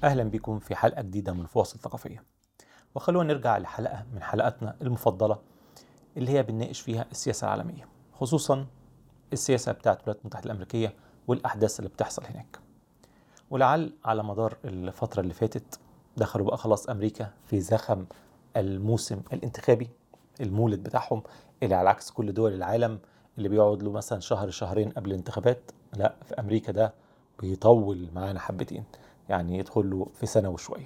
أهلا بكم في حلقة جديدة من فواصل ثقافية وخلونا نرجع لحلقة من حلقاتنا المفضلة اللي هي بنناقش فيها السياسة العالمية خصوصا السياسة بتاعت الولايات المتحدة الأمريكية والأحداث اللي بتحصل هناك ولعل على مدار الفترة اللي فاتت دخلوا بقى خلاص أمريكا في زخم الموسم الانتخابي المولد بتاعهم اللي على عكس كل دول العالم اللي بيقعد له مثلا شهر شهرين قبل الانتخابات لا في أمريكا ده بيطول معانا حبتين يعني يدخل له في سنة وشوية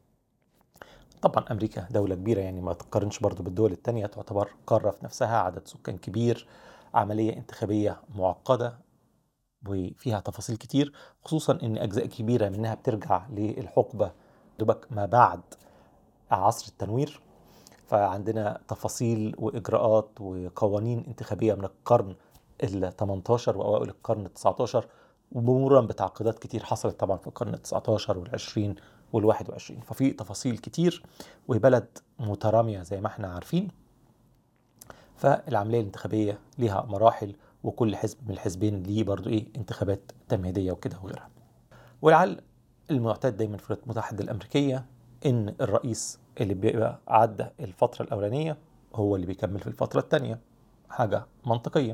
طبعا أمريكا دولة كبيرة يعني ما تقارنش برضو بالدول التانية تعتبر قارة في نفسها عدد سكان كبير عملية انتخابية معقدة وفيها تفاصيل كتير خصوصا ان اجزاء كبيره منها بترجع للحقبه دوبك ما بعد عصر التنوير فعندنا تفاصيل واجراءات وقوانين انتخابيه من القرن ال 18 واوائل القرن ال 19 ومرورا بتعقيدات كتير حصلت طبعا في القرن ال 19 وال 20 وال 21 ففي تفاصيل كتير وبلد متراميه زي ما احنا عارفين فالعمليه الانتخابيه ليها مراحل وكل حزب من الحزبين ليه برضو ايه انتخابات تمهيديه وكده وغيرها ولعل المعتاد دايما في الولايات المتحده الامريكيه ان الرئيس اللي بيبقى عدى الفتره الاولانيه هو اللي بيكمل في الفتره الثانيه حاجه منطقيه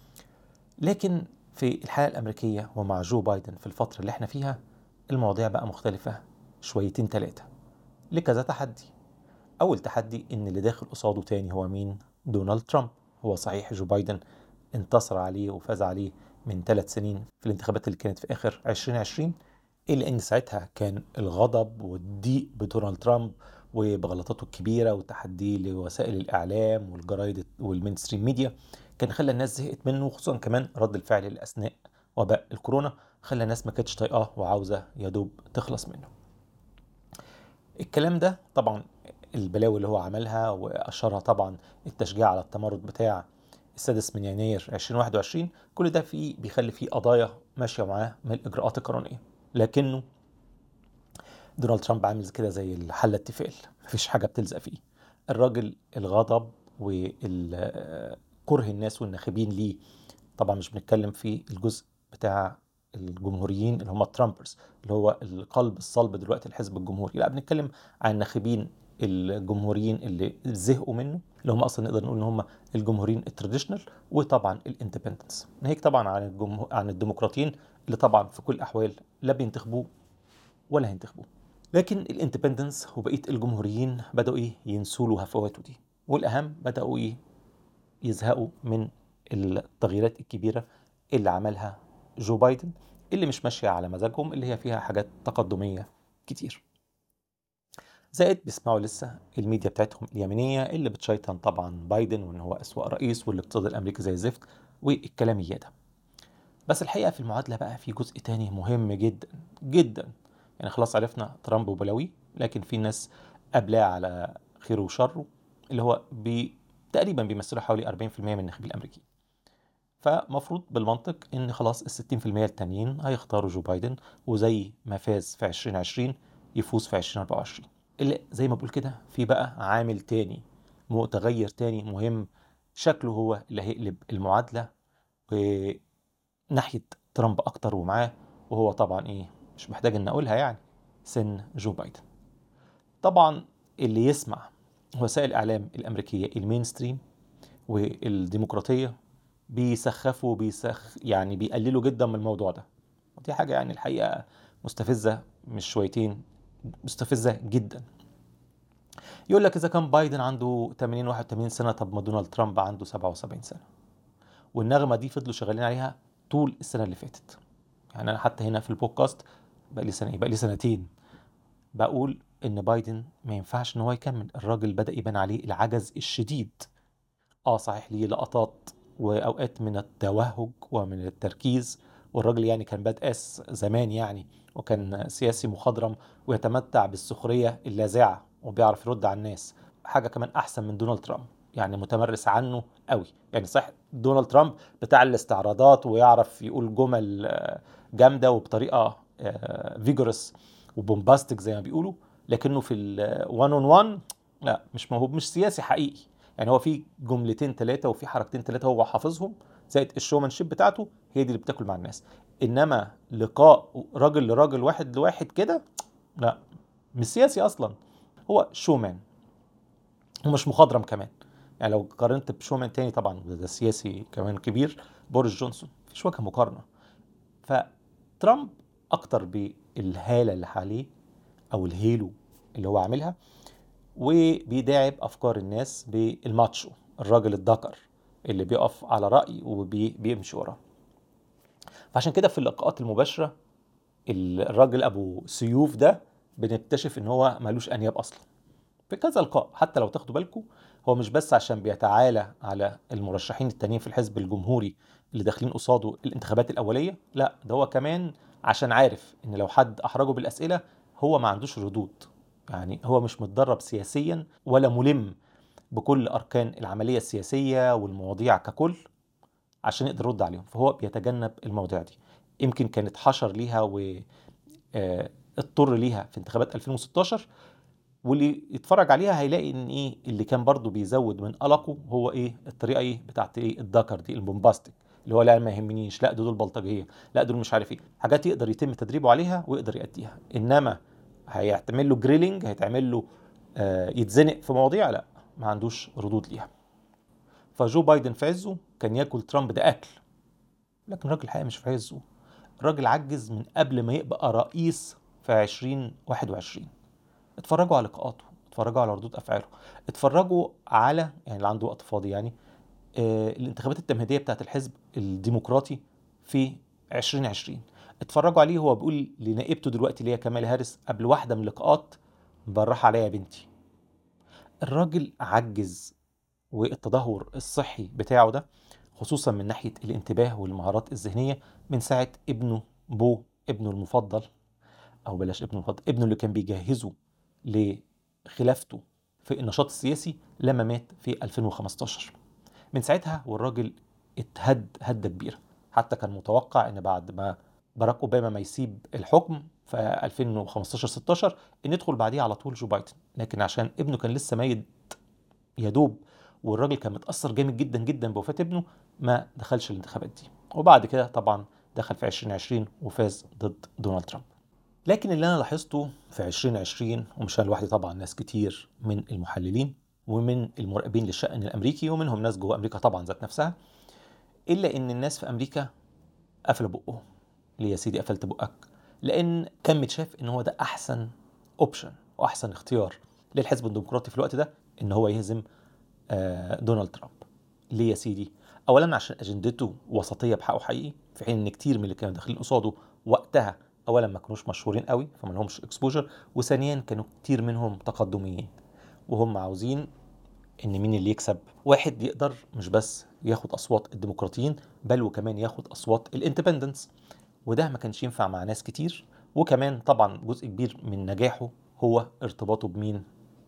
لكن في الحياه الامريكيه ومع جو بايدن في الفتره اللي احنا فيها المواضيع بقى مختلفه شويتين ثلاثه لكذا تحدي اول تحدي ان اللي داخل قصاده تاني هو مين دونالد ترامب هو صحيح جو بايدن انتصر عليه وفاز عليه من ثلاث سنين في الانتخابات اللي كانت في اخر 2020 الا ان ساعتها كان الغضب والضيق بدونالد ترامب وبغلطاته الكبيره وتحديه لوسائل الاعلام والجرايد والمينستريم ميديا كان خلى الناس زهقت منه خصوصا كمان رد الفعل اللي اثناء وباء الكورونا خلى الناس ما كانتش طايقاه وعاوزه يا دوب تخلص منه. الكلام ده طبعا البلاوي اللي هو عملها واشهرها طبعا التشجيع على التمرد بتاع السادس من يناير 2021 كل ده فيه بيخلي فيه قضايا ماشيه معاه من الاجراءات القانونيه لكنه دونالد ترامب عامل كده زي الحله التفال مفيش حاجه بتلزق فيه الراجل الغضب وكره الناس والناخبين ليه طبعا مش بنتكلم في الجزء بتاع الجمهوريين اللي هم الترامبرز اللي هو القلب الصلب دلوقتي الحزب الجمهوري لا بنتكلم عن الناخبين الجمهوريين اللي زهقوا منه اللي هم اصلا نقدر نقول ان هم الجمهوريين التراديشنال وطبعا الاندبندنس ناهيك طبعا عن الجمهور عن الديمقراطيين اللي طبعا في كل الاحوال لا بينتخبوه ولا هينتخبوه لكن الاندبندنس وبقيه الجمهوريين بداوا ايه ينسوا له هفواته دي والاهم بداوا ايه يزهقوا من التغييرات الكبيره اللي عملها جو بايدن اللي مش ماشيه على مزاجهم اللي هي فيها حاجات تقدميه كتير زائد بيسمعوا لسه الميديا بتاعتهم اليمينيه اللي بتشيطن طبعا بايدن وان هو اسوأ رئيس والاقتصاد الامريكي زي الزفت والكلام ده بس الحقيقه في المعادله بقى في جزء تاني مهم جدا جدا يعني خلاص عرفنا ترامب وبلاوي لكن في ناس قبلاه على خيره وشره اللي هو بي تقريبا بيمثلوا حوالي 40% من الناخبين الامريكيين فمفروض بالمنطق ان خلاص ال 60% التانيين هيختاروا جو بايدن وزي ما فاز في 2020 يفوز في 2024 اللي زي ما بقول كده في بقى عامل تاني متغير تاني مهم شكله هو اللي هيقلب المعادلة ناحية ترامب أكتر ومعاه وهو طبعا إيه مش محتاج إن أقولها يعني سن جو بايدن طبعا اللي يسمع وسائل الإعلام الأمريكية المينستريم والديمقراطية بيسخفوا بيسخ يعني بيقللوا جدا من الموضوع ده ودي حاجة يعني الحقيقة مستفزة مش شويتين مستفزه جدا يقول لك اذا كان بايدن عنده 80 81 سنه طب ما دونالد ترامب عنده 77 سنه والنغمه دي فضلوا شغالين عليها طول السنه اللي فاتت يعني انا حتى هنا في البودكاست بقى لي سنه بقى لي سنتين بقول ان بايدن ما ينفعش ان هو يكمل الراجل بدا يبان عليه العجز الشديد اه صحيح ليه لقطات واوقات من التوهج ومن التركيز والراجل يعني كان باد اس زمان يعني وكان سياسي مخضرم ويتمتع بالسخريه اللاذعه وبيعرف يرد على الناس حاجه كمان احسن من دونالد ترامب يعني متمرس عنه قوي يعني صح دونالد ترامب بتاع الاستعراضات ويعرف يقول جمل جامده وبطريقه فيجورس وبومباستيك زي ما بيقولوا لكنه في الوان اون وان لا مش موهوب مش سياسي حقيقي يعني هو في جملتين ثلاثه وفي حركتين ثلاثه هو حافظهم زائد الشومان شيب بتاعته هي دي اللي بتاكل مع الناس انما لقاء راجل لراجل واحد لواحد كده لا مش سياسي اصلا هو شومان ومش مخضرم كمان يعني لو قارنت بشومان تاني طبعا ده سياسي كمان كبير بوريس جونسون مفيش وجه مقارنه فترامب اكتر بالهاله اللي حواليه او الهيلو اللي هو عاملها وبيداعب افكار الناس بالماتشو الراجل الذكر اللي بيقف على راي وبيمشي وراه فعشان كده في اللقاءات المباشره الراجل ابو سيوف ده بنكتشف ان هو مالوش انياب اصلا في كذا لقاء حتى لو تاخدوا بالكم هو مش بس عشان بيتعالى على المرشحين التانيين في الحزب الجمهوري اللي داخلين قصاده الانتخابات الاوليه لا ده هو كمان عشان عارف ان لو حد احرجه بالاسئله هو ما عندوش ردود يعني هو مش متدرب سياسيا ولا ملم بكل اركان العمليه السياسيه والمواضيع ككل عشان يقدر يرد عليهم فهو بيتجنب المواضيع دي يمكن كانت حشر ليها واضطر ليها في انتخابات 2016 واللي يتفرج عليها هيلاقي ان ايه اللي كان برضو بيزود من قلقه هو ايه الطريقه ايه بتاعت ايه الدكر دي البومباستيك اللي هو لا ما يهمنيش لا دول بلطجيه لا دول مش عارف ايه حاجات يقدر يتم تدريبه عليها ويقدر يأديها انما هيعمل له جريلينج هيتعمل له آه يتزنق في مواضيع لا ما عندوش ردود ليها فجو بايدن في عزه كان ياكل ترامب ده اكل لكن الراجل الحقيقه مش في عزه الراجل عجز من قبل ما يبقى رئيس في 2021 اتفرجوا على لقاءاته اتفرجوا على ردود افعاله اتفرجوا على يعني اللي عنده وقت فاضي يعني آه الانتخابات التمهيديه بتاعت الحزب الديمقراطي في 2020 اتفرجوا عليه هو بيقول لنائبته دلوقتي اللي هي كمال هارس قبل واحده من اللقاءات بالراحه عليا يا بنتي الراجل عجز والتدهور الصحي بتاعه ده خصوصا من ناحيه الانتباه والمهارات الذهنيه من ساعه ابنه بو ابنه المفضل او بلاش ابنه المفضل ابنه اللي كان بيجهزه لخلافته في النشاط السياسي لما مات في 2015 من ساعتها والراجل اتهد هدة كبيرة حتى كان متوقع ان بعد ما باراك اوباما ما يسيب الحكم في 2015 16 ان يدخل بعديه على طول جو بايدن لكن عشان ابنه كان لسه ميت يا دوب والراجل كان متاثر جامد جدا جدا بوفاه ابنه ما دخلش الانتخابات دي وبعد كده طبعا دخل في 2020 وفاز ضد دونالد ترامب لكن اللي انا لاحظته في 2020 ومش انا لوحدي طبعا ناس كتير من المحللين ومن المراقبين للشأن الامريكي ومنهم ناس جوه امريكا طبعا ذات نفسها الا ان الناس في امريكا قفلوا بقهم ليه يا سيدي قفلت بقك لان كان متشاف ان هو ده احسن اوبشن واحسن اختيار للحزب الديمقراطي في الوقت ده ان هو يهزم دونالد ترامب ليه يا سيدي اولا عشان اجندته وسطيه بحقه حقيقي في حين ان كتير من اللي كانوا داخلين قصاده وقتها اولا ما كانوش مشهورين قوي فما لهمش اكسبوجر وثانيا كانوا كتير منهم تقدميين وهم عاوزين ان مين اللي يكسب واحد يقدر مش بس ياخد اصوات الديمقراطيين بل وكمان ياخد اصوات الاندبندنس وده ما كانش ينفع مع ناس كتير وكمان طبعا جزء كبير من نجاحه هو ارتباطه بمين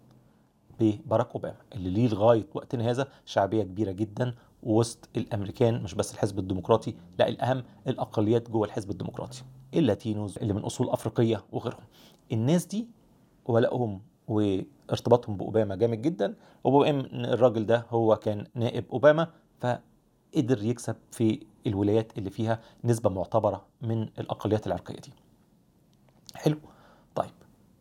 بباراك اوباما اللي ليه لغايه وقتنا هذا شعبيه كبيره جدا وسط الامريكان مش بس الحزب الديمقراطي لا الاهم الاقليات جوه الحزب الديمقراطي اللاتينوز اللي من اصول افريقيه وغيرهم الناس دي ولائهم وارتباطهم باوباما جامد جدا وبما ان الراجل ده هو كان نائب اوباما فقدر يكسب في الولايات اللي فيها نسبه معتبره من الاقليات العرقيه دي حلو طيب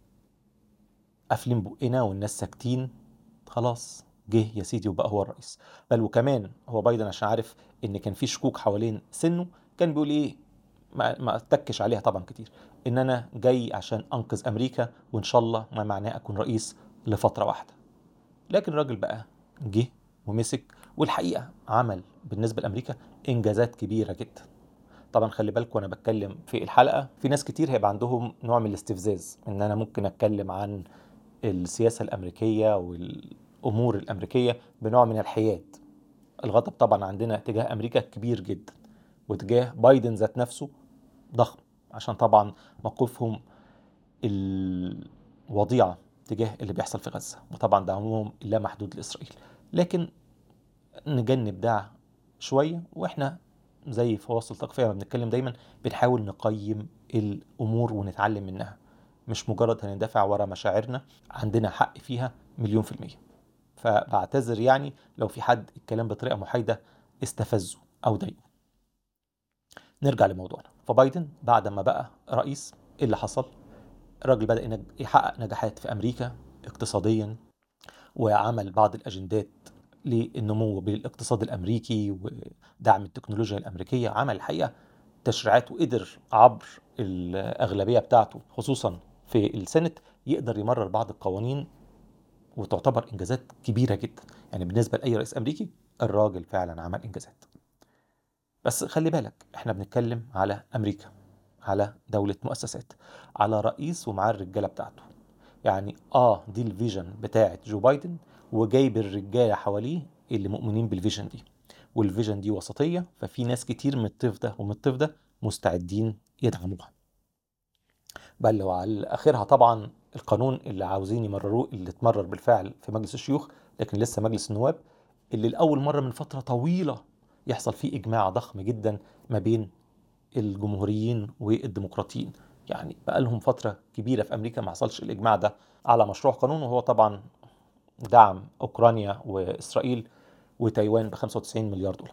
قافلين بقنا والناس ساكتين خلاص جه يا سيدي وبقى هو الرئيس بل وكمان هو بايدن عشان عارف ان كان في شكوك حوالين سنه كان بيقول ايه ما, ما اتكش عليها طبعا كتير ان انا جاي عشان انقذ امريكا وان شاء الله ما معناه اكون رئيس لفتره واحده لكن الراجل بقى جه ومسك والحقيقه عمل بالنسبه لامريكا انجازات كبيره جدا طبعا خلي بالك وانا بتكلم في الحلقه في ناس كتير هيبقى عندهم نوع من الاستفزاز ان انا ممكن اتكلم عن السياسه الامريكيه والامور الامريكيه بنوع من الحياد الغضب طبعا عندنا تجاه امريكا كبير جدا وتجاه بايدن ذات نفسه ضخم عشان طبعا موقفهم الوضيعه تجاه اللي بيحصل في غزه وطبعا دعمهم لا محدود لاسرائيل لكن نجنب ده شويه واحنا زي فواصل ثقافيه ما بنتكلم دايما بنحاول نقيم الامور ونتعلم منها مش مجرد هندافع ورا مشاعرنا عندنا حق فيها مليون في المية فبعتذر يعني لو في حد الكلام بطريقة محايدة استفزه أو ضايقه نرجع لموضوعنا فبايدن بعد ما بقى رئيس ايه اللي حصل الراجل بدأ يحقق نجاحات في أمريكا اقتصاديا وعمل بعض الأجندات للنمو بالاقتصاد الأمريكي ودعم التكنولوجيا الأمريكية عمل الحقيقة تشريعات وقدر عبر الأغلبية بتاعته خصوصا في السنت يقدر يمرر بعض القوانين وتعتبر إنجازات كبيرة جدا يعني بالنسبة لأي رئيس أمريكي الراجل فعلا عمل إنجازات بس خلي بالك احنا بنتكلم على أمريكا على دولة مؤسسات على رئيس ومعاه الرجالة بتاعته يعني اه دي الفيجن بتاعت جو بايدن وجايب الرجالة حواليه اللي مؤمنين بالفيجن دي والفيجن دي وسطية ففي ناس كتير من الطيف ده ومن الطيف ده مستعدين يدعموها بل وعلى اخرها طبعا القانون اللي عاوزين يمرروه اللي اتمرر بالفعل في مجلس الشيوخ لكن لسه مجلس النواب اللي لاول مره من فتره طويله يحصل فيه اجماع ضخم جدا ما بين الجمهوريين والديمقراطيين يعني بقى لهم فتره كبيره في امريكا ما حصلش الاجماع ده على مشروع قانون وهو طبعا دعم اوكرانيا واسرائيل وتايوان ب 95 مليار دولار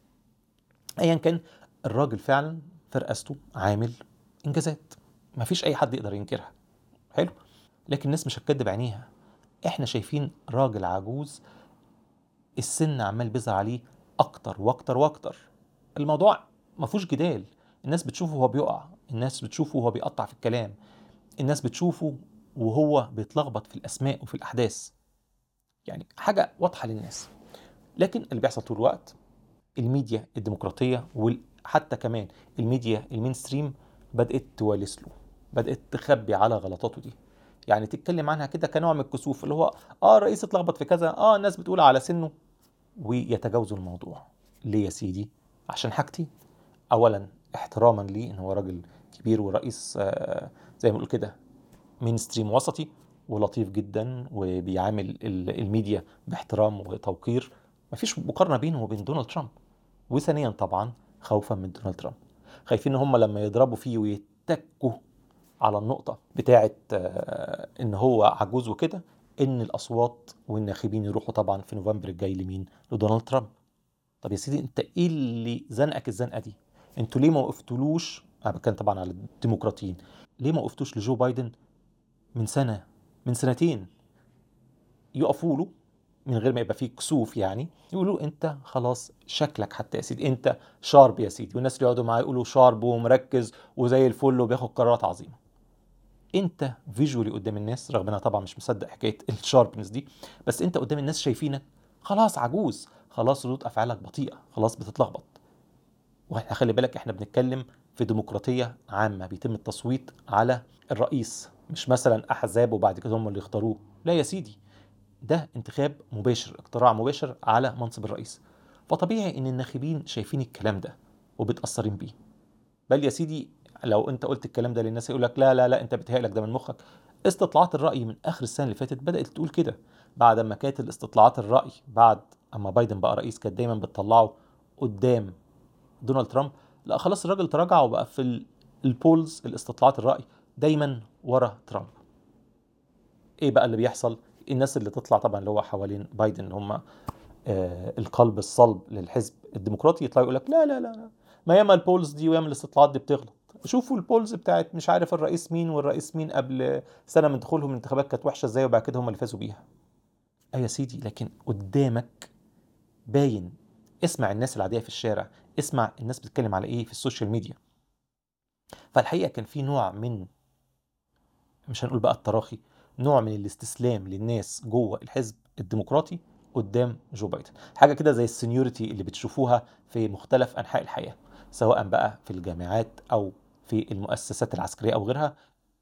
ايا كان الراجل فعلا في رئاسته عامل انجازات ما فيش اي حد يقدر ينكرها حلو لكن الناس مش هتكدب عينيها احنا شايفين راجل عجوز السن عمال بيظهر عليه اكتر واكتر واكتر الموضوع ما فيهوش جدال الناس بتشوفه وهو بيقع الناس بتشوفه وهو بيقطع في الكلام الناس بتشوفه وهو بيتلخبط في الاسماء وفي الاحداث يعني حاجه واضحه للناس لكن اللي بيحصل طول الوقت الميديا الديمقراطيه وحتى كمان الميديا المينستريم بدات توالس له بدات تخبي على غلطاته دي يعني تتكلم عنها كده كنوع من الكسوف اللي هو اه الرئيس اتلخبط في كذا اه الناس بتقول على سنه ويتجاوزوا الموضوع ليه يا سيدي عشان حاجتي اولا احتراما ليه ان هو راجل كبير ورئيس آه زي ما نقول كده مين ستريم وسطي ولطيف جدا وبيعامل الميديا باحترام وتوقير مفيش مقارنه بينه وبين دونالد ترامب وثانيا طبعا خوفا من دونالد ترامب خايفين ان هم لما يضربوا فيه ويتكوا على النقطة بتاعة إن هو عجوز وكده إن الأصوات والناخبين يروحوا طبعا في نوفمبر الجاي لمين؟ لدونالد ترامب. طب يا سيدي أنت إيه اللي زنقك الزنقة دي؟ أنتوا ليه ما وقفتلوش؟ أنا بتكلم طبعا على الديمقراطيين. ليه ما وقفتوش لجو بايدن من سنة من سنتين يقفوا له من غير ما يبقى فيه كسوف يعني يقولوا انت خلاص شكلك حتى يا سيدي انت شارب يا سيدي والناس اللي يقعدوا معاه يقولوا شارب ومركز وزي الفل وبياخد قرارات عظيمه انت فيجولي قدام الناس رغم انا طبعا مش مصدق حكايه الشاربنس دي بس انت قدام الناس شايفينك خلاص عجوز خلاص ردود افعالك بطيئه خلاص بتتلخبط واحنا خلي بالك احنا بنتكلم في ديمقراطيه عامه بيتم التصويت على الرئيس مش مثلا احزاب وبعد كده هم اللي يختاروه لا يا سيدي ده انتخاب مباشر اقتراع مباشر على منصب الرئيس فطبيعي ان الناخبين شايفين الكلام ده وبتاثرين بيه بل يا سيدي لو انت قلت الكلام ده للناس يقول لك لا لا لا انت بتهيألك ده من مخك استطلاعات الرأي من اخر السنه اللي فاتت بدأت تقول كده بعد ما كانت الاستطلاعات الرأي بعد اما بايدن بقى رئيس كانت دايما بتطلعه قدام دونالد ترامب لا خلاص الراجل تراجع وبقى في البولز الاستطلاعات الرأي دايما ورا ترامب ايه بقى اللي بيحصل الناس اللي تطلع طبعا اللي هو حوالين بايدن هم آه القلب الصلب للحزب الديمقراطي يطلع يقول لك لا لا لا ما ياما البولز دي وياما الاستطلاعات دي بتغلط شوفوا البولز بتاعت مش عارف الرئيس مين والرئيس مين قبل سنه من دخولهم الانتخابات كانت وحشه ازاي وبعد كده هم اللي فازوا بيها اي يا سيدي لكن قدامك باين اسمع الناس العاديه في الشارع اسمع الناس بتتكلم على ايه في السوشيال ميديا فالحقيقه كان في نوع من مش هنقول بقى التراخي نوع من الاستسلام للناس جوه الحزب الديمقراطي قدام جو بايدن حاجه كده زي السنيورتي اللي بتشوفوها في مختلف انحاء الحياه سواء بقى في الجامعات او في المؤسسات العسكريه او غيرها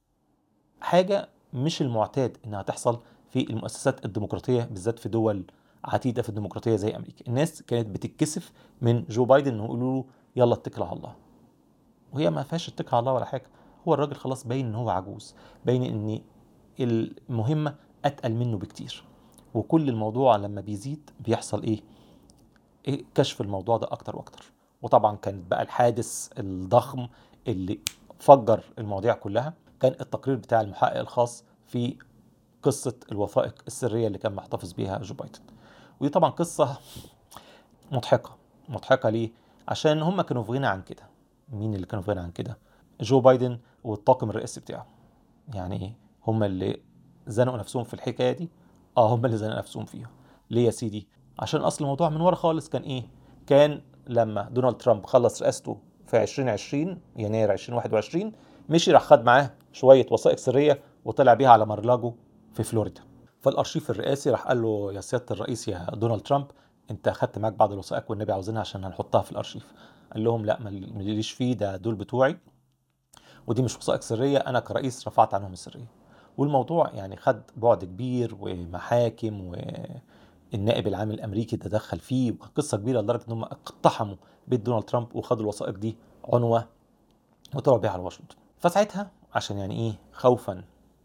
حاجه مش المعتاد انها تحصل في المؤسسات الديمقراطيه بالذات في دول عتيده في الديمقراطيه زي امريكا الناس كانت بتتكسف من جو بايدن انه يقولوا له يلا اتكل على الله وهي ما فيهاش اتكل على الله ولا حاجه هو الراجل خلاص باين ان هو عجوز باين ان المهمه اتقل منه بكتير وكل الموضوع لما بيزيد بيحصل ايه, إيه كشف الموضوع ده اكتر واكتر وطبعا كان بقى الحادث الضخم اللي فجر المواضيع كلها كان التقرير بتاع المحقق الخاص في قصة الوثائق السرية اللي كان محتفظ بيها جو بايدن ودي طبعا قصة مضحكة مضحكة ليه؟ عشان هم كانوا في غنى عن كده مين اللي كانوا في غنى عن كده؟ جو بايدن والطاقم الرئاسي بتاعه يعني ايه هم اللي زنقوا نفسهم في الحكايه دي اه هم اللي زنقوا نفسهم فيها ليه يا سيدي عشان اصل الموضوع من ورا خالص كان ايه كان لما دونالد ترامب خلص رئاسته في 2020 يناير 2021 مشي راح خد معاه شويه وثائق سريه وطلع بيها على مارلاجو في فلوريدا فالارشيف الرئاسي راح قال له يا سياده الرئيس يا دونالد ترامب انت خدت معاك بعض الوثائق والنبي عاوزينها عشان هنحطها في الارشيف قال لهم لا ماليش فيه ده دول بتوعي ودي مش وثائق سريه انا كرئيس رفعت عنهم السريه والموضوع يعني خد بعد كبير ومحاكم والنائب العام الامريكي تدخل فيه وقصه كبيره لدرجه ان هم اقتحموا بيت دونالد ترامب وخدوا الوثائق دي عنوه وطلعوا بيها على واشنطن فساعتها عشان يعني ايه خوفا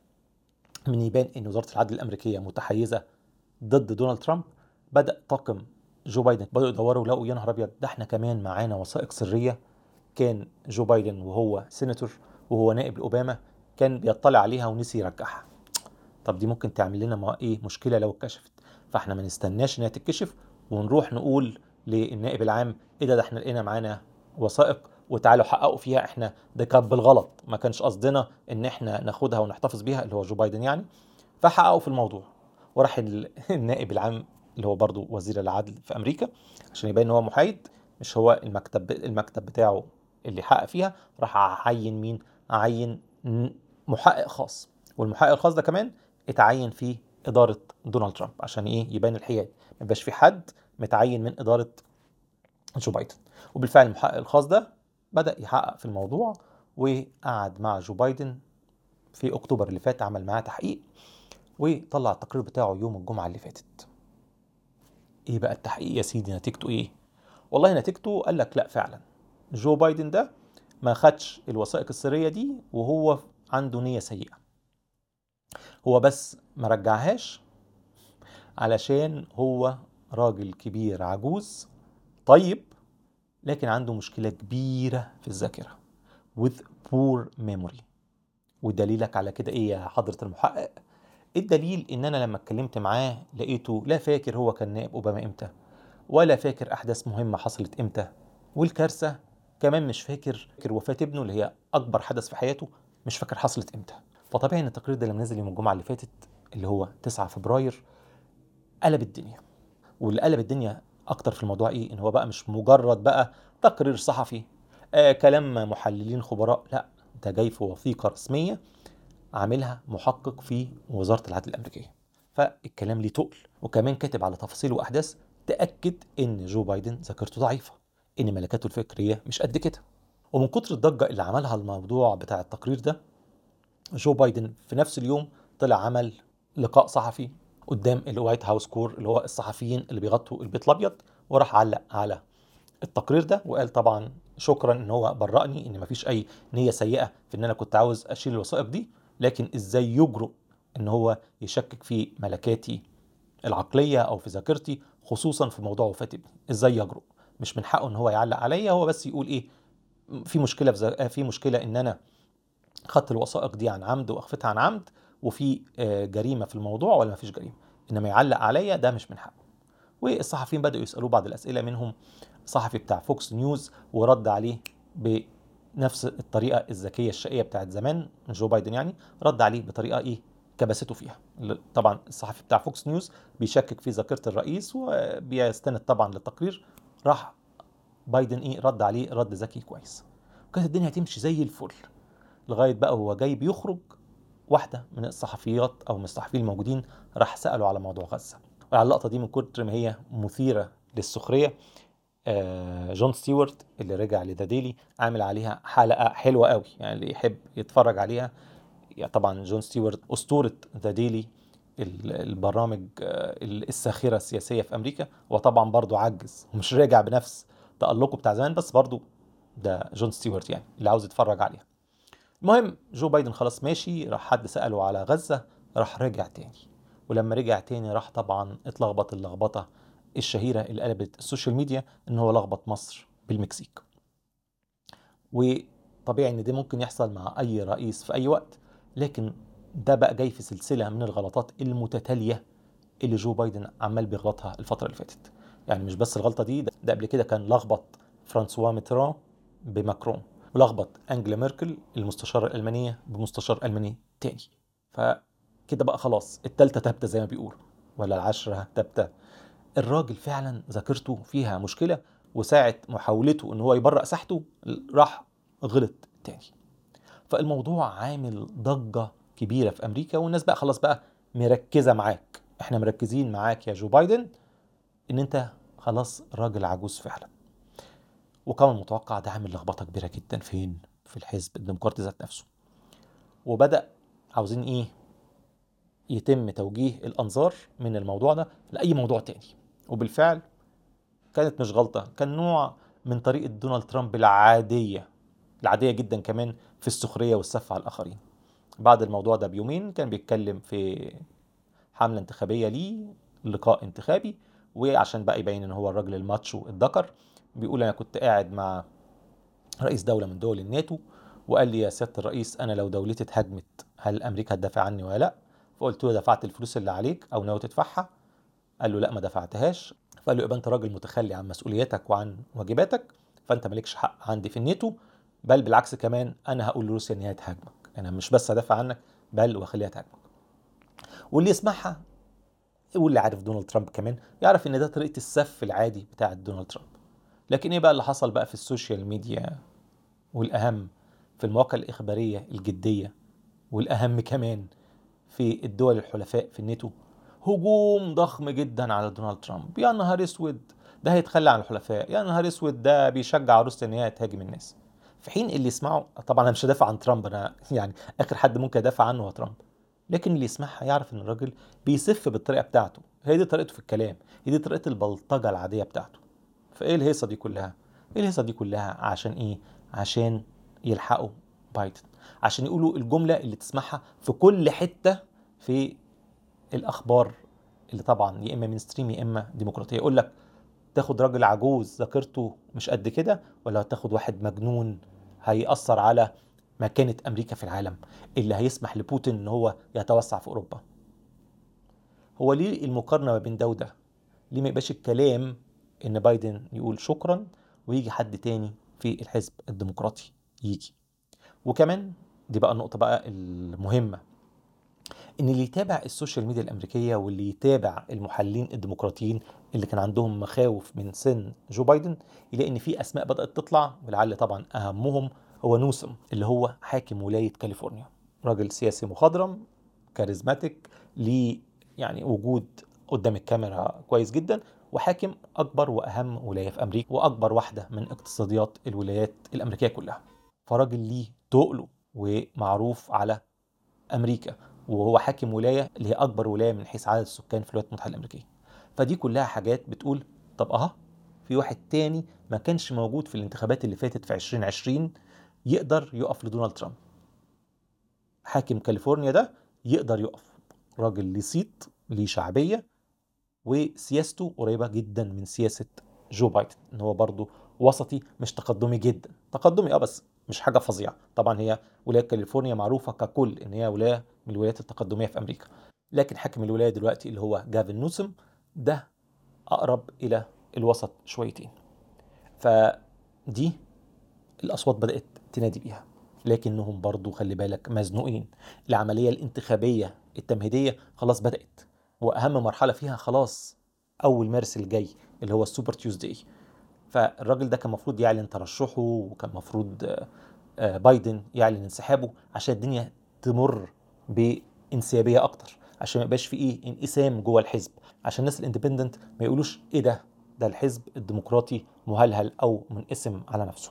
من يبان ان وزاره العدل الامريكيه متحيزه ضد دونالد ترامب بدا طاقم جو بايدن بداوا يدوروا لقوا يا نهار ابيض ده احنا كمان معانا وثائق سريه كان جو بايدن وهو سيناتور وهو نائب لاوباما كان بيطلع عليها ونسي يرجعها طب دي ممكن تعمل لنا ما ايه مشكله لو اتكشفت فاحنا ما نستناش انها تتكشف ونروح نقول للنائب العام ايه ده ده احنا لقينا معانا وثائق وتعالوا حققوا فيها احنا ده كان بالغلط ما كانش قصدنا ان احنا ناخدها ونحتفظ بيها اللي هو جو بايدن يعني فحققوا في الموضوع وراح النائب العام اللي هو برضو وزير العدل في امريكا عشان يبين ان هو محايد مش هو المكتب المكتب بتاعه اللي حقق فيها راح اعين مين اعين محقق خاص والمحقق الخاص ده كمان اتعين في اداره دونالد ترامب عشان ايه يبان الحياد ما يبقاش في حد متعين من اداره جو بايدن وبالفعل المحقق الخاص ده بدا يحقق في الموضوع وقعد مع جو بايدن في اكتوبر اللي فات عمل معاه تحقيق وطلع التقرير بتاعه يوم الجمعه اللي فاتت ايه بقى التحقيق يا سيدي نتيجته ايه والله نتيجته قال لك لا فعلا جو بايدن ده ما خدش الوثائق السريه دي وهو عنده نيه سيئه هو بس ما رجعهاش علشان هو راجل كبير عجوز طيب لكن عنده مشكله كبيره في الذاكره with poor memory ودليلك على كده ايه يا حضره المحقق الدليل ان انا لما اتكلمت معاه لقيته لا فاكر هو كان نائب اوباما امتى ولا فاكر احداث مهمه حصلت امتى والكارثه كمان مش فاكر وفاه ابنه اللي هي اكبر حدث في حياته مش فاكر حصلت امتى فطبيعي ان التقرير ده لما نزل يوم الجمعه اللي فاتت اللي هو 9 فبراير قلب الدنيا واللي قلب الدنيا اكتر في الموضوع ايه ان هو بقى مش مجرد بقى تقرير صحفي آه كلام محللين خبراء لا ده جاي في وثيقه رسميه عاملها محقق في وزاره العدل الامريكيه فالكلام ليه تقل وكمان كاتب على تفاصيل واحداث تاكد ان جو بايدن ذاكرته ضعيفه ان ملكاته الفكريه مش قد كده ومن كتر الضجه اللي عملها الموضوع بتاع التقرير ده جو بايدن في نفس اليوم طلع عمل لقاء صحفي قدام الوايت هاوس كور اللي هو الصحفيين اللي بيغطوا البيت الابيض وراح علق على التقرير ده وقال طبعا شكرا ان هو برأني ان مفيش اي نيه سيئه في ان انا كنت عاوز اشيل الوثائق دي لكن ازاي يجرؤ ان هو يشكك في ملكاتي العقليه او في ذاكرتي خصوصا في موضوع وفاه ابني ازاي يجرؤ مش من حقه ان هو يعلق عليا هو بس يقول ايه في مشكله في, في مشكله ان انا خدت الوثائق دي عن عمد واخفتها عن عمد وفي جريمه في الموضوع ولا ما فيش جريمه انما يعلق عليا ده مش من حقه والصحفيين بداوا يسالوه بعض الاسئله منهم صحفي بتاع فوكس نيوز ورد عليه بنفس الطريقه الذكيه الشقيه بتاعت زمان جو بايدن يعني رد عليه بطريقه ايه كبسته فيها طبعا الصحفي بتاع فوكس نيوز بيشكك في ذاكره الرئيس وبيستند طبعا للتقرير راح بايدن ايه رد عليه رد ذكي كويس وكانت الدنيا هتمشي زي الفل لغايه بقى هو جاي بيخرج واحده من الصحفيات او من الصحفيين الموجودين راح سالوا على موضوع غزه وعلى اللقطه دي من كتر ما هي مثيره للسخريه آه جون ستيوارت اللي رجع لذا ديلي عامل عليها حلقه حلوه قوي يعني اللي يحب يتفرج عليها يعني طبعا جون ستيوارت اسطوره ذا ديلي البرامج الساخره السياسيه في امريكا وطبعا برضه عجز ومش راجع بنفس تألقه بتاع زمان بس برضه ده جون ستيوارت يعني اللي عاوز يتفرج عليها المهم جو بايدن خلاص ماشي راح حد سأله على غزة راح رجع تاني ولما رجع تاني راح طبعا اتلخبط اللخبطة الشهيرة اللي قلبت السوشيال ميديا ان هو لخبط مصر بالمكسيك وطبيعي ان ده ممكن يحصل مع اي رئيس في اي وقت لكن ده بقى جاي في سلسلة من الغلطات المتتالية اللي جو بايدن عمال بيغلطها الفترة اللي فاتت يعني مش بس الغلطة دي ده قبل كده كان لخبط فرانسوا ميتران بماكرون ولخبط انجلا ميركل المستشاره الالمانيه بمستشار الماني تاني فكده بقى خلاص التالتة تابتة زي ما بيقولوا ولا العشرة تابتة الراجل فعلا ذاكرته فيها مشكلة وساعة محاولته ان هو يبرأ ساحته راح غلط تاني فالموضوع عامل ضجة كبيرة في امريكا والناس بقى خلاص بقى مركزة معاك احنا مركزين معاك يا جو بايدن ان انت خلاص راجل عجوز فعلا وكمان متوقع ده عامل لخبطه كبيره جدا فين في الحزب الديمقراطي ذات نفسه وبدا عاوزين ايه يتم توجيه الانظار من الموضوع ده لاي موضوع تاني وبالفعل كانت مش غلطه كان نوع من طريقه دونالد ترامب العاديه العاديه جدا كمان في السخريه والسف على الاخرين بعد الموضوع ده بيومين كان بيتكلم في حمله انتخابيه ليه لقاء انتخابي وعشان بقى يبين ان هو الراجل الماتشو الذكر بيقول انا كنت قاعد مع رئيس دوله من دول الناتو وقال لي يا سياده الرئيس انا لو دولتي اتهاجمت هل امريكا هتدافع عني ولا لا فقلت له دفعت الفلوس اللي عليك او ناوي تدفعها قال له لا ما دفعتهاش فقال له يبقى انت راجل متخلي عن مسؤولياتك وعن واجباتك فانت مالكش حق عندي في الناتو بل بالعكس كمان انا هقول لروسيا ان هي تهاجمك انا مش بس هدافع عنك بل واخليها تهاجمك واللي يسمعها واللي عارف دونالد ترامب كمان يعرف ان ده طريقه السف العادي بتاع دونالد ترامب لكن ايه بقى اللي حصل بقى في السوشيال ميديا والاهم في المواقع الاخباريه الجديه والاهم كمان في الدول الحلفاء في الناتو هجوم ضخم جدا على دونالد ترامب يا نهار اسود ده هيتخلى عن الحلفاء يا نهار اسود ده بيشجع روسيا ان هي تهاجم الناس في حين اللي يسمعوا طبعا انا مش هدافع عن ترامب انا يعني اخر حد ممكن ادافع عنه هو ترامب لكن اللي يسمعها يعرف ان الراجل بيسف بالطريقه بتاعته هي دي طريقته في الكلام هي دي طريقه البلطجه العاديه بتاعته فايه الهيصه دي كلها ايه الهيصه دي كلها عشان ايه عشان يلحقوا بايدن عشان يقولوا الجمله اللي تسمعها في كل حته في الاخبار اللي طبعا يا اما مينستريم يا اما ديمقراطيه يقول لك تاخد راجل عجوز ذاكرته مش قد كده ولا تاخد واحد مجنون هيأثر على مكانة أمريكا في العالم اللي هيسمح لبوتين إن هو يتوسع في أوروبا هو ليه المقارنة ما بين ده وده ليه ما يبقاش الكلام إن بايدن يقول شكرا ويجي حد تاني في الحزب الديمقراطي يجي وكمان دي بقى النقطة بقى المهمة ان اللي يتابع السوشيال ميديا الامريكيه واللي يتابع المحللين الديمقراطيين اللي كان عندهم مخاوف من سن جو بايدن يلاقي ان في اسماء بدات تطلع ولعل طبعا اهمهم هو نوسم اللي هو حاكم ولايه كاليفورنيا راجل سياسي مخضرم كاريزماتيك ليه يعني وجود قدام الكاميرا كويس جدا وحاكم اكبر واهم ولايه في امريكا واكبر واحده من اقتصاديات الولايات الامريكيه كلها فراجل ليه تقله ومعروف على امريكا وهو حاكم ولايه اللي هي اكبر ولايه من حيث عدد السكان في الولايات المتحده الامريكيه فدي كلها حاجات بتقول طب اها في واحد تاني ما كانش موجود في الانتخابات اللي فاتت في 2020 يقدر يقف لدونالد ترامب حاكم كاليفورنيا ده يقدر يقف راجل ليه صيت ليه شعبيه وسياسته قريبه جدا من سياسه جو بايدن ان هو برضه وسطي مش تقدمي جدا تقدمي اه بس مش حاجه فظيعه طبعا هي ولايه كاليفورنيا معروفه ككل ان هي ولايه من الولايات التقدميه في امريكا لكن حاكم الولايه دلوقتي اللي هو جافن نوسم ده اقرب الى الوسط شويتين فدي الاصوات بدات تنادي بيها لكنهم برضو خلي بالك مزنوقين العمليه الانتخابيه التمهيديه خلاص بدات واهم مرحله فيها خلاص اول مارس الجاي اللي هو السوبر تيوزداي فالراجل ده كان المفروض يعلن ترشحه وكان المفروض بايدن يعلن انسحابه عشان الدنيا تمر بانسيابيه اكتر عشان ما يبقاش في ايه انقسام جوه الحزب عشان الناس الاندبندنت ما يقولوش ايه ده ده الحزب الديمقراطي مهلهل او منقسم على نفسه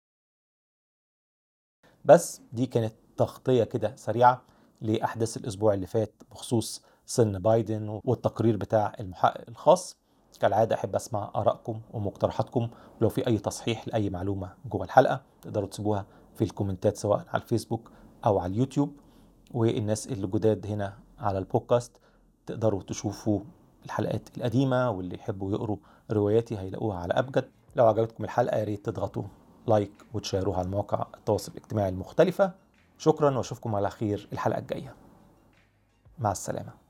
بس دي كانت تغطيه كده سريعه لاحداث الاسبوع اللي فات بخصوص سن بايدن والتقرير بتاع المحقق الخاص كالعاده احب اسمع ارائكم ومقترحاتكم ولو في اي تصحيح لاي معلومه جوه الحلقه تقدروا تسيبوها في الكومنتات سواء على الفيسبوك او على اليوتيوب والناس اللي جداد هنا على البودكاست تقدروا تشوفوا الحلقات القديمه واللي يحبوا يقروا رواياتي هيلاقوها على ابجد لو عجبتكم الحلقه يا ريت تضغطوا لايك وتشيروها على مواقع التواصل الاجتماعي المختلفه شكرا واشوفكم على خير الحلقه الجايه مع السلامه